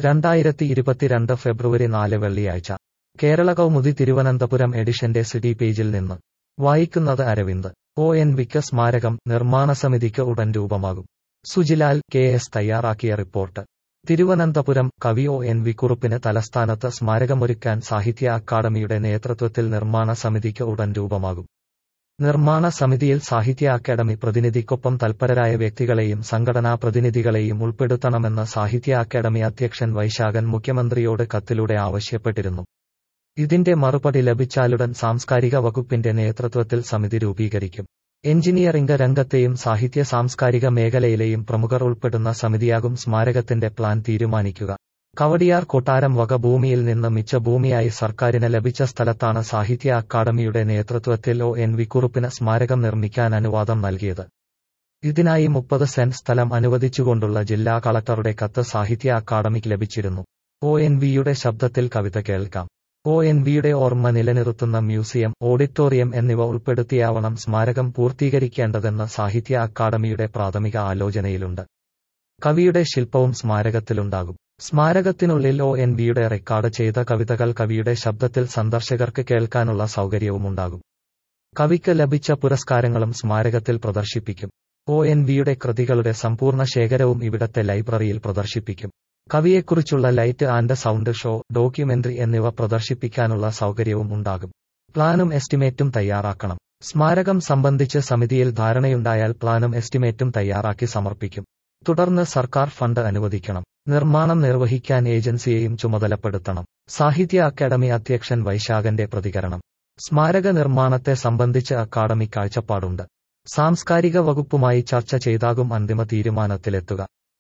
രണ്ടായിരത്തി ഇരുപത്തിരണ്ട് ഫെബ്രുവരി നാല് വെള്ളിയാഴ്ച കേരള കൗമുദി തിരുവനന്തപുരം എഡിഷന്റെ സിറ്റി പേജിൽ നിന്ന് വായിക്കുന്നത് അരവിന്ദ് ഒ എൻ വിക്ക് സ്മാരകം നിർമ്മാണ സമിതിക്ക് ഉടൻ രൂപമാകും സുജിലാൽ കെ എസ് തയ്യാറാക്കിയ റിപ്പോർട്ട് തിരുവനന്തപുരം കവി ഒ എൻ വി കുറുപ്പിന് തലസ്ഥാനത്ത് സ്മാരകമൊരുക്കാൻ സാഹിത്യ അക്കാദമിയുടെ നേതൃത്വത്തിൽ നിർമ്മാണ സമിതിക്ക് ഉടൻ രൂപമാകും നിർമ്മാണ സമിതിയിൽ സാഹിത്യ അക്കാദമി പ്രതിനിധിക്കൊപ്പം തൽപരരായ വ്യക്തികളെയും സംഘടനാ പ്രതിനിധികളെയും ഉൾപ്പെടുത്തണമെന്ന് സാഹിത്യ അക്കാദമി അധ്യക്ഷൻ വൈശാഖൻ മുഖ്യമന്ത്രിയോട് കത്തിലൂടെ ആവശ്യപ്പെട്ടിരുന്നു ഇതിന്റെ മറുപടി ലഭിച്ചാലുടൻ സാംസ്കാരിക വകുപ്പിന്റെ നേതൃത്വത്തിൽ സമിതി രൂപീകരിക്കും എഞ്ചിനീയറിംഗ് രംഗത്തെയും സാഹിത്യ സാംസ്കാരിക മേഖലയിലെയും പ്രമുഖർ ഉൾപ്പെടുന്ന സമിതിയാകും സ്മാരകത്തിന്റെ പ്ലാൻ തീരുമാനിക്കുക കവടിയാർ കൊട്ടാരം വക ഭൂമിയിൽ നിന്ന് മിച്ച ഭൂമിയായി സർക്കാരിന് ലഭിച്ച സ്ഥലത്താണ് സാഹിത്യ അക്കാദമിയുടെ നേതൃത്വത്തിൽ ഒ എൻ വി കുറുപ്പിന് സ്മാരകം നിർമ്മിക്കാൻ അനുവാദം നൽകിയത് ഇതിനായി മുപ്പത് സെന്റ് സ്ഥലം അനുവദിച്ചുകൊണ്ടുള്ള ജില്ലാ കളക്ടറുടെ കത്ത് സാഹിത്യ അക്കാദമിക്ക് ലഭിച്ചിരുന്നു ഒ എൻ വിയുടെ ശബ്ദത്തിൽ കവിത കേൾക്കാം ഒ എൻ വിയുടെ ഓർമ്മ നിലനിർത്തുന്ന മ്യൂസിയം ഓഡിറ്റോറിയം എന്നിവ ഉൾപ്പെടുത്തിയാവണം സ്മാരകം പൂർത്തീകരിക്കേണ്ടതെന്ന് സാഹിത്യ അക്കാദമിയുടെ പ്രാഥമിക ആലോചനയിലുണ്ട് കവിയുടെ ശില്പവും സ്മാരകത്തിലുണ്ടാകും സ്മാരകത്തിനുള്ളിൽ ഒ എൻ വിയുടെ റെക്കോർഡ് ചെയ്ത കവിതകൾ കവിയുടെ ശബ്ദത്തിൽ സന്ദർശകർക്ക് കേൾക്കാനുള്ള സൗകര്യവുമുണ്ടാകും കവിക്ക് ലഭിച്ച പുരസ്കാരങ്ങളും സ്മാരകത്തിൽ പ്രദർശിപ്പിക്കും ഒ എൻ വിയുടെ കൃതികളുടെ സമ്പൂർണ്ണ ശേഖരവും ഇവിടത്തെ ലൈബ്രറിയിൽ പ്രദർശിപ്പിക്കും കവിയെക്കുറിച്ചുള്ള light and sound show documentary എന്നിവ പ്രദർശിപ്പിക്കാനുള്ള സൗകര്യവും ഉണ്ടാകും പ്ലാനും എസ്റ്റിമേറ്റും തയ്യാറാക്കണം സ്മാരകം സംബന്ധിച്ച് സമിതിയിൽ ധാരണയുണ്ടായാൽ പ്ലാനും എസ്റ്റിമേറ്റും തയ്യാറാക്കി സമർപ്പിക്കും തുടർന്ന് സർക്കാർ ഫണ്ട് അനുവദിക്കണം നിർമ്മാണം നിർവഹിക്കാൻ ഏജൻസിയെയും ചുമതലപ്പെടുത്തണം സാഹിത്യ അക്കാദമി അധ്യക്ഷൻ വൈശാഖന്റെ പ്രതികരണം സ്മാരക നിർമ്മാണത്തെ സംബന്ധിച്ച് അക്കാദമി കാഴ്ചപ്പാടുണ്ട് സാംസ്കാരിക വകുപ്പുമായി ചർച്ച ചെയ്താകും അന്തിമ തീരുമാനത്തിലെത്തുക